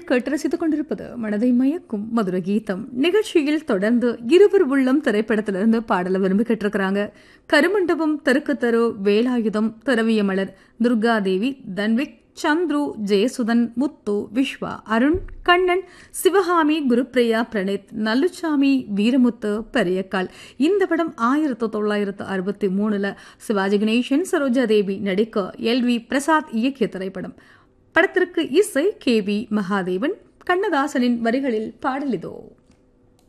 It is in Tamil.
கேட்டு ரசித்துக் கொண்டிருப்பது மனதை மயக்கும் மதுர கீதம் நிகழ்ச்சியில் தொடர்ந்து இருவர் உள்ளம் திரைப்படத்திலிருந்து பாடல விரும்பி கேட்டிருக்கிறாங்க கருமண்டபம் தெருக்கு தரு வேலாயுதம் திரவிய மலர் துர்காதேவி தன்விக் சந்துரு ஜெயசுதன் முத்து விஸ்வா அருண் கண்ணன் சிவகாமி குருப்பிரியா பிரணீத் நல்லுச்சாமி வீரமுத்து பெரியக்கால் இந்த படம் ஆயிரத்தி தொள்ளாயிரத்து அறுபத்தி மூணுல சிவாஜி கணேசன் சரோஜா தேவி நடிக்க எல் வி பிரசாத் இயக்கிய திரைப்படம் படத்திற்கு இசை கே வி மகாதேவன் கண்ணதாசனின் வரிகளில் பாடலிதோ